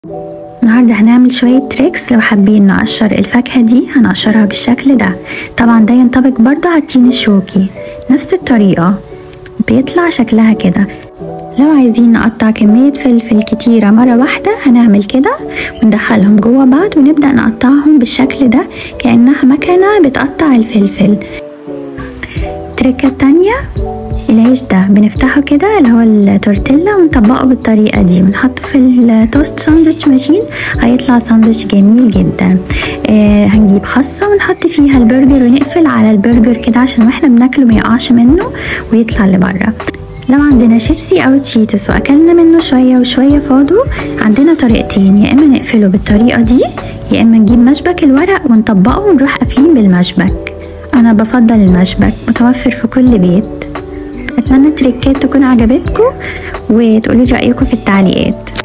النهاردة هنعمل شوية تريكس لو حابين نقشر الفاكهة دي هنقشرها بالشكل ده طبعا ده ينطبق برضو على التين الشوكي نفس الطريقة بيطلع شكلها كده لو عايزين نقطع كمية فلفل كتيرة مرة واحدة هنعمل كده وندخلهم جوا بعض ونبدأ نقطعهم بالشكل ده كأنها مكنة بتقطع الفلفل التركة التانية العيش ده بنفتحه كده اللي هو التورتيلا ونطبقه بالطريقة دي ونحطه في التوست ساندوتش ماشين هيطلع ساندوتش جميل جدا آه هنجيب خاصة ونحط فيها البرجر ونقفل على البرجر كده عشان واحنا بناكله ميقعش منه ويطلع لبره لو عندنا شيبسي او تشيتوس واكلنا منه شويه وشويه فاضوا عندنا طريقتين يا اما نقفله بالطريقه دي يا اما نجيب مشبك الورق ونطبقه ونروح قافلين بالمشبك انا بفضل المشبك متوفر في كل بيت اتمنى التريكات تكون عجبتكم وتقولوا رايكم في التعليقات